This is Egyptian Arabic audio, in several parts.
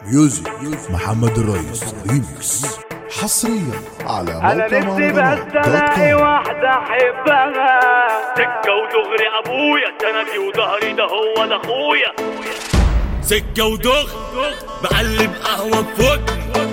ميوزك محمد الرئيس ريمكس حصريا على انا موقع نفسي بس مهرجانات دوت الاقي كوم. واحدة احبها سكة ودغري ابويا سندي وظهري ده هو ده اخويا سكة ودغري بقلب قهوة بفوتني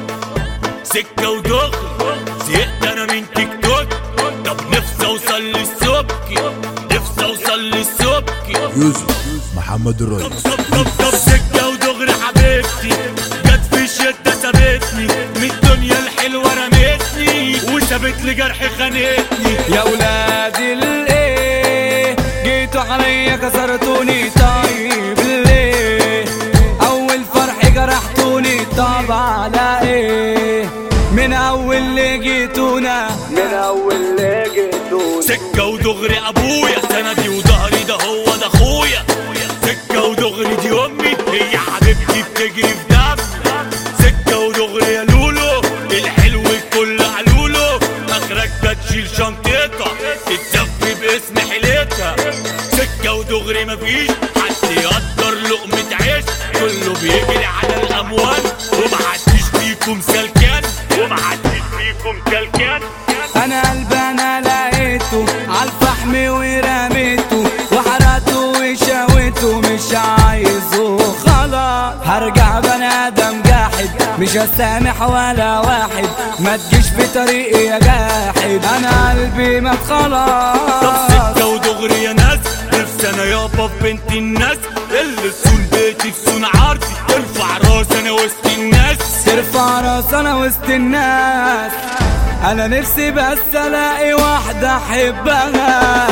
سكة ودغري زهقت انا من تيك توك طب نفسي اوصل للسبكي نفسي اوصل للسبكي ميوزك محمد الرئيس طب طب طب سكة ودغري حبيبتي جت في الشدة سابتني من الدنيا الحلوة رمتني وسابت لي جرح خانتني يا ولادي الايه جيتوا عليا كسرتوني طيب ليه اول فرح جرحتوني طب على ايه من اول اللي جيتونا من اول لقيته سكة ودغري ابويا سندي وظهري ده هو ده اخويا سكة ودغري دي امي هي حبيبتي بتجري في دمي سكة ودغري يا لولو الحلو الكل علولو اخرك ده تشيل شنطتها تتزفي باسم حيلتها سكة ودغري مفيش حد يقدر لقمة عيش كله بيجري على الاموال ومحدش فيكم سلكان ومحدش فيكم سلكان انا قلبي انا لقيته عالفحم ورميته وحرقته وشويته مش عايزه خلاص هرجع بني ادم جاحد مش هسامح ولا واحد ما تجيش في طريقي يا جاحد انا قلبي مات طب خلاص سكة ودغري يا ناس نفسي انا يابا في بنت الناس اللي تصون بيتي تصون عرضي ارفع راس انا وسط الناس ترفع راس انا وسط الناس انا نفسي بس الاقي واحدة احبها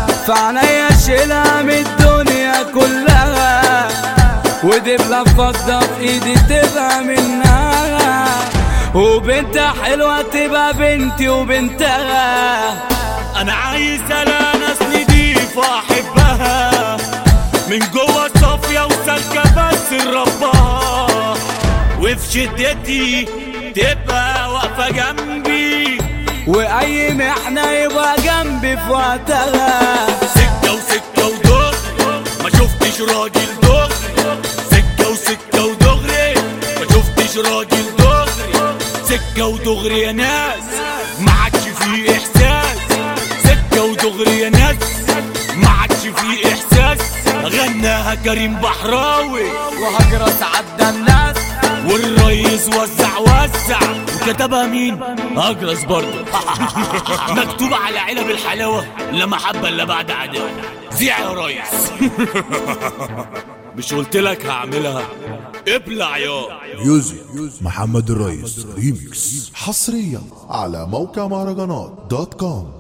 فعنيا اشيلها من الدنيا كلها ودبلة فضة في ايدي تبقى منها وبنت حلوة تبقى بنتي وبنتها انا عايز الاقي ناس نضيفة احبها من جوه صافية وسالكة بس لربها وفي شدتي تبقى واقفة جنبي واي محنة يبقى جنبي في وقتها سكة وسكة ودغري ما شفتش راجل دغري سكة وسكة ودغري ما شفتش راجل دغري سكة ودغري يا ناس ما عادش فيه احساس سكة ودغري يا ناس ما عادش فيه احساس غناها كريم بحراوي وهجرس عدى الناس والريس وزع وزع وكتبها مين؟ اجرس برضه مكتوب على علب الحلاوه لا محبه الا بعد عداوه زيع يا ريس مش قلت لك هعملها ابلع يا ميوزك محمد الرئيس ريمكس حصريا على موقع مهرجانات دوت كوم